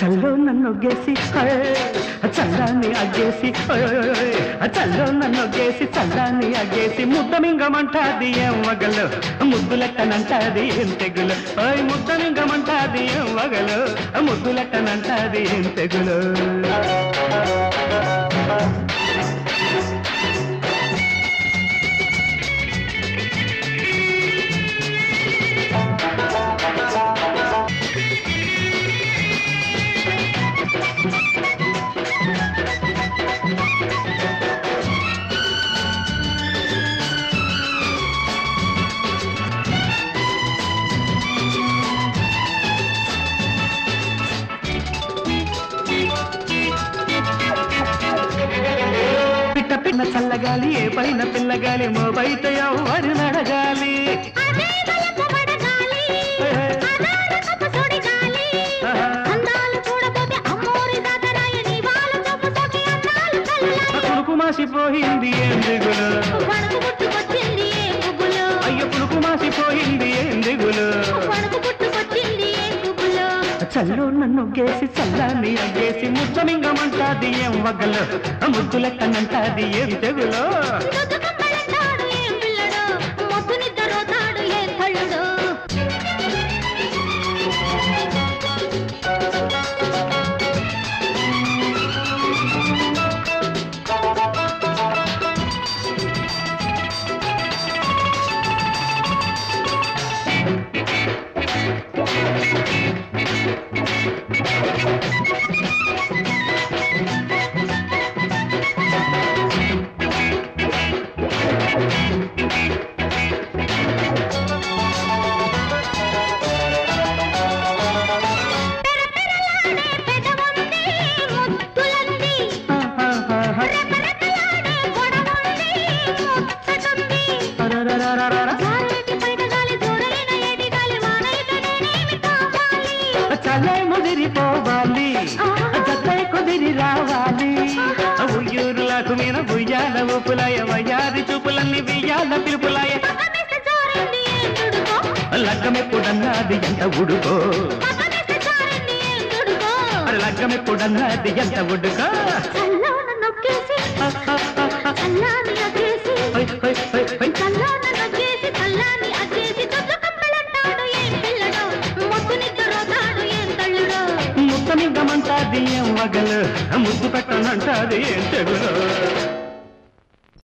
చల్లో నన్ను గేసి చల్లాన్ని అగ్గేసి చల్లో నన్ను గేసి చల్లాన్ని అగ్గేసి ముద్ద మింగమంటాది ఏం వగలు ముద్దులెట్టనంటాది ఏం తెగులు ఓయ్ ముద్ద మింగమంటాది ఏం వగలు ముద్దులెట్టనంటాది ఏం తెగులు పిట్ట పిన్న చల్లగాలి ఏ పైన పిల్లగాలి మో బయట ఎవరిని అడగాలి అదే వలపు వడగాలి అదారకపు సుడిగాలి అందాలు చూడబోతే అమ్మోరి దాతరాయ నీ వాళ్ళ తప్పు తోటి అందాలు చల్లాయి పులుకు మాసిపోయింది ఏం దిగులు వణుకు పుట్టుకొచ్చింది ఏ పువ్వులో అయ్య పులుకు మాసిపోయింది ఏం దిగులు వణుకు పుట్టుకొచ్చింది ఏ పువ్వులో చల్లు నన్ను గేసి చల్లాన్ని అగ్గేసి ముద్ద మింగమంటాది ఏం వగలు ముద్దు లెక్కనంటాది ఏం తెగులో దుద్దుకమ్మలంటాడు ఏం పిల్లడో మొద్దు నిద్రపోతాడు ఏ కళ్ళుడో పెరపెరలాడే పెదవుంది ముద్దులంది రెపరెపలాడే గొడవుంది ముచ్చటుంది గాలికి బయట గాలి దూరైన ఏటి గాలి వానైతే నేనేమి కావాలి చల్లే ముదిరిపోవాలి జతే కుదిరి రావాలి ఉయ్యూరులకు మీద బుయ్యాల ఊపులాయ వయ్యారి చూపులన్నీ బియ్యాల పిలుపులాయ పక్కనేసి జారింది ఏం దుడుకో లగ్గమెప్పుడన్నది ఎంత ఉడుకో పక్కనేసి జారింది ఏం దుడుకో మరి లగ్గమెప్పుడన్నది ఎంత ఉడుకో చల్లోన నొక్కేసి చల్లాని అగ్గేసి హై, హై, హై, హై. చల్లోన నొక్కేసి చల్లాని అగ్గేసి దుద్దు కమ్మలంటాడు ఏం పిల్లడో మొద్దు నిద్రపోతాడు ఏం తల్లుడో ముత్తమింగమంటాది ఏం వగలు ముద్దు పెట్టనంటాది ఏం తెగులు